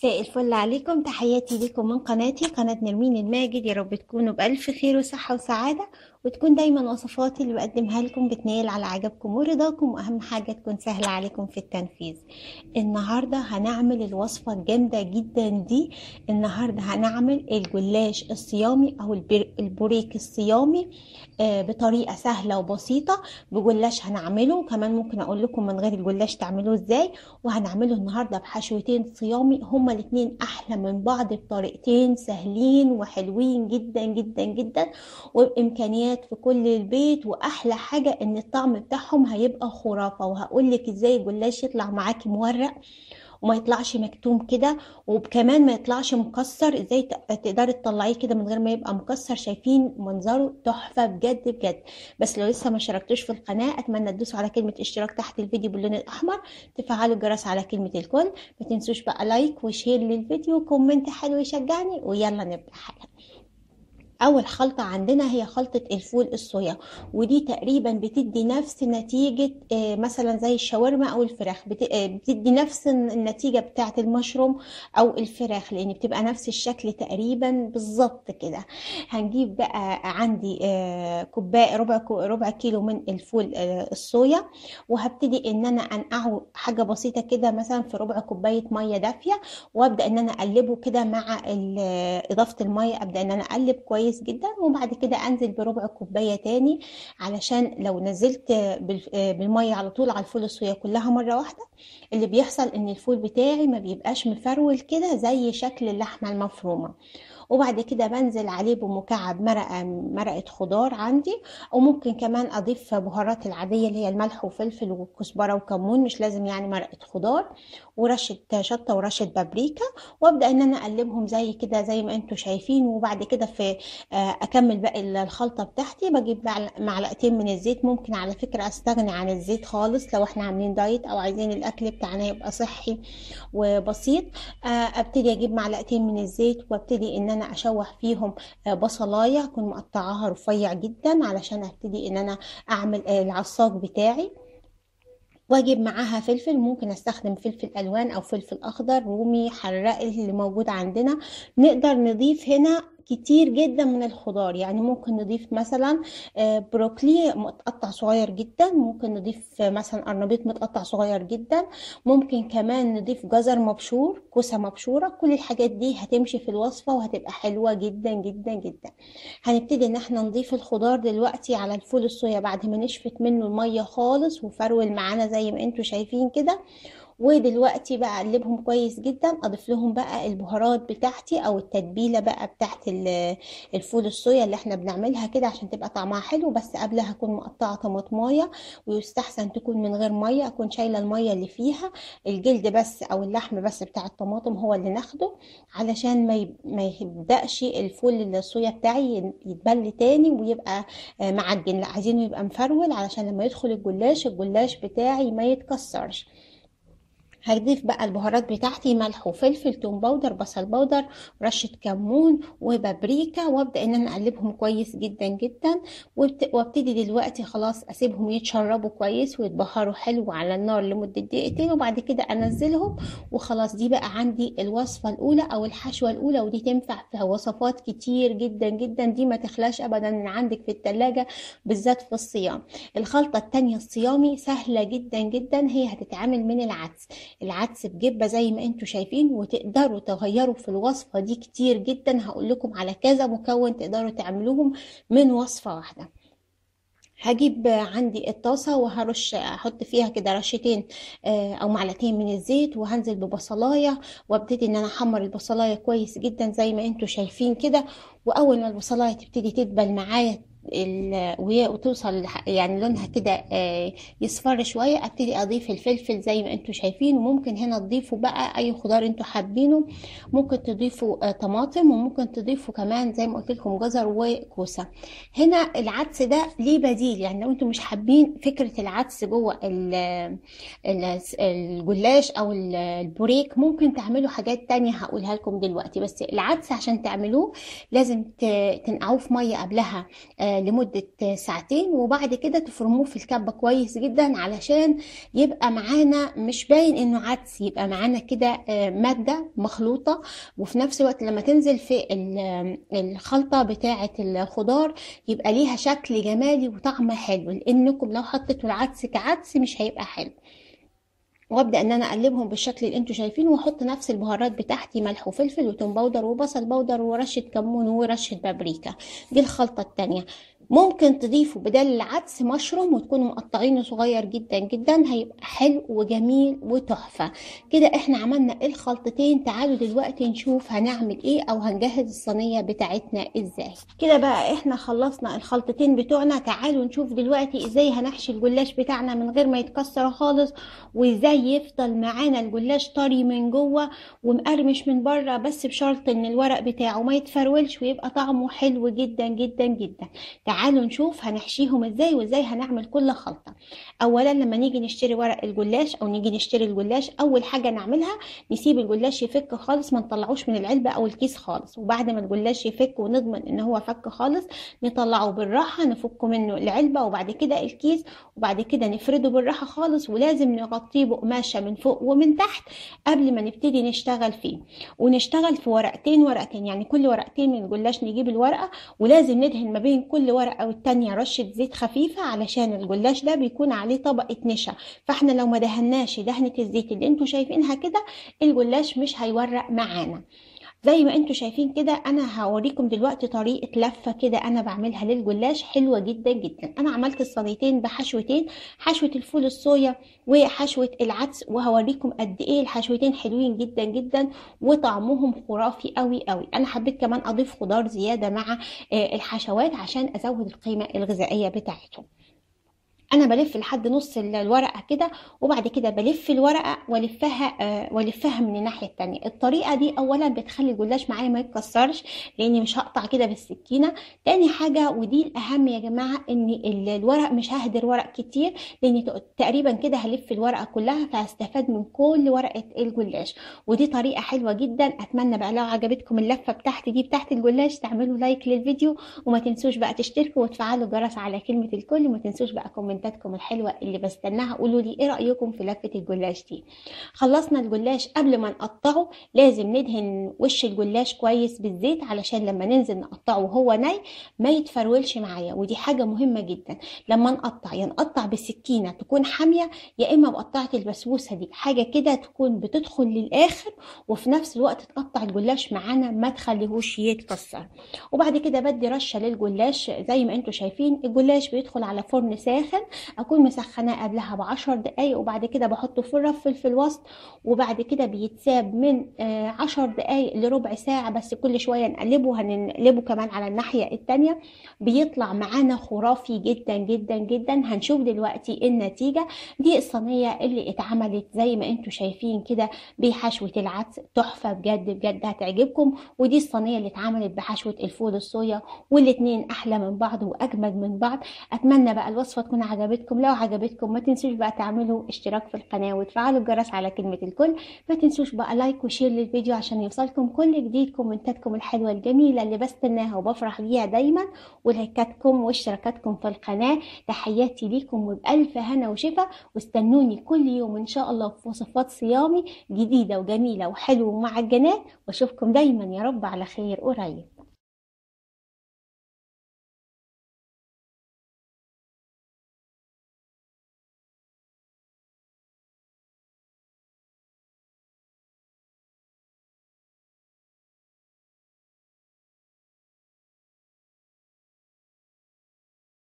مساء الفل عليكم تحياتي لكم من قناتي قناة نرمين الماجد يا رب تكونوا بألف خير وصحة وسعادة وتكون دايما وصفاتي اللي بقدمها لكم بتنال على عجبكم ورضاكم وأهم حاجة تكون سهلة عليكم في التنفيذ النهاردة هنعمل الوصفة الجامدة جدا دي النهاردة هنعمل الجلاش الصيامي أو البوريك الصيامي آه، بطريقة سهلة وبسيطة بجلاش هنعمله كمان ممكن أقول لكم من غير الجلاش تعملوه إزاي وهنعمله النهاردة بحشوتين صيامي هما الاتنين أحلى من بعض بطريقتين سهلين وحلوين جدا جدا جدا وبإمكانيات حاجات في كل البيت واحلى حاجه ان الطعم بتاعهم هيبقى خرافه وهقول لك ازاي الجلاش يطلع معاكي مورق وما يطلعش مكتوم كده وكمان ما يطلعش مكسر ازاي تقدري تطلعيه كده من غير ما يبقى مكسر شايفين منظره تحفه بجد بجد بس لو لسه ما اشتركتوش في القناه اتمنى تدوسوا على كلمه اشتراك تحت الفيديو باللون الاحمر تفعلوا الجرس على كلمه الكل ما تنسوش بقى لايك وشير للفيديو وكومنت حلو يشجعني ويلا نبدا حالا اول خلطة عندنا هي خلطة الفول الصويا ودي تقريبا بتدي نفس نتيجة آه، مثلا زي الشاورما او الفراخ آه، بتدي نفس النتيجة بتاعة المشروم او الفراخ لان بتبقى نفس الشكل تقريبا بالظبط كده هنجيب بقى عندي آه، كوباية ربع ربع كيلو من الفول الصويا وهبتدي ان انا انقعه حاجة بسيطة كده مثلا في ربع كوباية مية دافية وابدا ان انا اقلبه كده مع اضافة المية ابدا ان انا اقلب كويس كويس جدا وبعد كده انزل بربع كوبايه تاني علشان لو نزلت بالميه على طول على الفول الصويا كلها مره واحده اللي بيحصل ان الفول بتاعي ما بيبقاش مفرول كده زي شكل اللحمه المفرومه وبعد كده بنزل عليه بمكعب مرقه مرقه خضار عندي وممكن كمان اضيف بهارات العاديه اللي هي الملح وفلفل وكزبره وكمون مش لازم يعني مرقه خضار ورشه شطه ورشه بابريكا وابدا ان انا اقلبهم زي كده زي ما انتم شايفين وبعد كده في آه، اكمل باقي الخلطه بتاعتي بجيب معلقتين من الزيت ممكن على فكره استغني عن الزيت خالص لو احنا عاملين دايت او عايزين الاكل بتاعنا يبقى صحي وبسيط آه، ابتدي اجيب معلقتين من الزيت وابتدي ان انا اشوح فيهم آه، بصلايه اكون مقطعاها رفيع جدا علشان ابتدي ان انا اعمل العصاج بتاعي واجيب معاها فلفل ممكن استخدم فلفل الوان او فلفل اخضر رومي حراق اللي موجود عندنا نقدر نضيف هنا كتير جدا من الخضار يعني ممكن نضيف مثلا آه، بروكلي متقطع صغير جدا ممكن نضيف مثلا قرنبيط متقطع صغير جدا ممكن كمان نضيف جزر مبشور كوسة مبشورة كل الحاجات دي هتمشي في الوصفة وهتبقى حلوة جدا جدا جدا هنبتدي ان احنا نضيف الخضار دلوقتي على الفول الصويا بعد ما نشفت منه المية خالص وفرول معانا زي ما انتوا شايفين كده ودلوقتي بقى اقلبهم كويس جدا اضيف لهم بقى البهارات بتاعتي او التتبيله بقى بتاعت الفول الصويا اللي احنا بنعملها كده عشان تبقى طعمها حلو بس قبلها اكون مقطعه طماطمايه ويستحسن تكون من غير ميه اكون شايله الميه اللي فيها الجلد بس او اللحم بس بتاع الطماطم هو اللي ناخده علشان ما ما يبداش الفول الصويا بتاعي يتبل تاني ويبقى معجن لا عايزينه يبقى مفرول علشان لما يدخل الجلاش الجلاش بتاعي ما يتكسرش هضيف بقى البهارات بتاعتي ملح وفلفل توم باودر بصل باودر رشة كمون وبابريكا وابدأ ان انا اقلبهم كويس جدا جدا وابتدي دلوقتي خلاص اسيبهم يتشربوا كويس ويتبهروا حلو على النار لمدة دقيقتين وبعد كده انزلهم وخلاص دي بقى عندي الوصفة الاولى او الحشوة الاولى ودي تنفع في وصفات كتير جدا جدا دي ما تخلاش ابدا من عندك في التلاجة بالذات في الصيام الخلطة التانية الصيامي سهلة جدا جدا هي هتتعمل من العدس العدس بجبة زي ما انتوا شايفين وتقدروا تغيروا في الوصفة دي كتير جدا هقول لكم على كذا مكون تقدروا تعملوهم من وصفة واحدة هجيب عندي الطاسة وهرش احط فيها كده رشتين آه، او معلقتين من الزيت وهنزل ببصلاية وابتدي ان انا احمر البصلاية كويس جدا زي ما انتوا شايفين كده واول ما البصلاية تبتدي تدبل معايا وهي وتوصل يعني لونها كده آه، يصفر شويه ابتدي اضيف الفلفل زي ما انتم شايفين وممكن هنا تضيفوا بقى اي خضار انتم حابينه ممكن تضيفوا آه، طماطم وممكن تضيفوا كمان زي ما قلت لكم جزر وكوسه هنا العدس ده ليه بديل يعني لو انتم مش حابين فكره العدس جوه الجلاش او البوريك ممكن تعملوا حاجات تانية هقولها لكم دلوقتي بس العدس عشان تعملوه لازم تنقعوه في ميه قبلها آه، آه، لمدة ساعتين وبعد كده تفرموه في الكبة كويس جدا علشان يبقى معانا مش باين انه عدس يبقى معانا كده آه، مادة مخلوطة وفي نفس الوقت لما تنزل في ال- الخلطة بتاعة الخضار يبقى ليها شكل جمالي وطعم حلو لانكم لو حطيتوا العدس كعدس مش هيبقى حلو وابدا ان انا اقلبهم بالشكل اللي انتوا شايفينه واحط نفس البهارات بتاعتي ملح وفلفل وتوم باودر وبصل باودر ورشه كمون ورشه بابريكا دي الخلطه التانية ممكن تضيفوا بدل العدس مشروم وتكونوا مقطعينه صغير جدا جدا هيبقى حلو وجميل وتحفه كده احنا عملنا الخلطتين تعالوا دلوقتي نشوف هنعمل ايه او هنجهز الصينيه بتاعتنا ازاي كده بقى احنا خلصنا الخلطتين بتوعنا تعالوا نشوف دلوقتي ازاي هنحشي الجلاش بتاعنا من غير ما يتكسر خالص وازاي يفضل معانا الجلاش طري من جوه ومقرمش من بره بس بشرط ان الورق بتاعه ما يتفرولش ويبقى طعمه حلو جدا جدا جدا تعالوا نشوف هنحشيهم ازاي وازاي هنعمل كل خلطة اولا لما نيجي نشتري ورق الجلاش او نيجي نشتري الجلاش اول حاجة نعملها نسيب الجلاش يفك خالص ما نطلعوش من العلبة او الكيس خالص وبعد ما الجلاش يفك ونضمن ان هو فك خالص نطلعه بالراحة نفك منه العلبة وبعد كده الكيس وبعد كده نفرده بالراحة خالص ولازم نغطيه بقماشة من فوق ومن تحت قبل ما نبتدي نشتغل فيه ونشتغل في ورقتين ورقتين يعني كل ورقتين من الجلاش نجيب الورقة ولازم ندهن ما بين كل ورقة والتانية رشة زيت خفيفة علشان الجلاش ده بيكون عليه طبقة نشا فاحنا لو ما دهناش دهنة الزيت اللي انتوا شايفينها كده الجلاش مش هيورق معانا زي ما انتوا شايفين كده انا هوريكم دلوقتي طريقة لفة كده انا بعملها للجلاش حلوة جدا جدا انا عملت الصينيتين بحشوتين حشوة الفول الصويا وحشوة العدس وهوريكم قد ايه الحشوتين حلوين جدا جدا وطعمهم خرافي قوي قوي انا حبيت كمان اضيف خضار زيادة مع آه، الحشوات عشان ازود القيمة الغذائية بتاعتهم انا بلف لحد نص ال- الورقه كده وبعد كده بلف الورقه والفها آه، والفها من الناحيه التانية الطريقه دي اولا بتخلي الجلاش معايا ما يتكسرش لاني مش هقطع كده بالسكينه تاني حاجه ودي الاهم يا جماعه ان ال- الورق مش ههدر ورق كتير لاني ت- تقريبا كده هلف الورقه كلها فهستفاد من كل ورقه الجلاش ودي طريقه حلوه جدا اتمنى بقى لو عجبتكم اللفه بتاعتي دي بتاعت الجلاش تعملوا لايك للفيديو وما تنسوش بقى تشتركوا وتفعلوا الجرس على كلمة الكل وما تنسوش بقى كومنتاتكم الحلوة اللي بستناها قولوا لي ايه رأيكم في لفة الجلاش دي خلصنا الجلاش قبل ما نقطعه لازم ندهن وش الجلاش كويس بالزيت علشان لما ننزل نقطعه وهو ني ما يتفرولش معايا ودي حاجة مهمة جدا لما نقطع يا نقطع بالسكينة تكون حامية يا اما بقطعة البسبوسة دي حاجة كده تكون بتدخل للآخر وفي نفس الوقت تقطع الجلاش معانا ما تخليهوش يتكسر وبعد كده بدي رشه للجلاش زي ما انتم شايفين الجلاش بيدخل على فرن ساخن اكون مسخناه قبلها بعشر دقايق وبعد كده بحطه في الرف في الوسط وبعد كده بيتساب من آه، عشر دقايق لربع ساعه بس كل شويه نقلبه هنقلبه كمان على الناحيه التانية بيطلع معانا خرافي جدا جدا جدا هنشوف دلوقتي النتيجه دي الصينيه اللي اتعملت زي ما انتم شايفين كده بحشوه العدس تحفه بجد بجد هتعجبكم ودي الصينيه اللي اتعملت بحشوه الفول الصويا والاتنين احلى من بعض واجمد من بعض اتمنى بقى الوصفه تكون عجبتكم لو عجبتكم ما تنسوش بقى تعملوا اشتراك في القناه وتفعلوا الجرس على كلمه الكل ما تنسوش بقى لايك وشير للفيديو عشان يوصلكم كل جديد كومنتاتكم الحلوه الجميله اللي بستناها وبفرح بيها دايما ولايكاتكم واشتراكاتكم في القناه تحياتي ليكم وبالف هنا وشفا واستنوني كل يوم ان شاء الله في وصفات صيامي جديده وجميله وحلوه ومعجنات واشوفكم دايما يا رب على خير قريب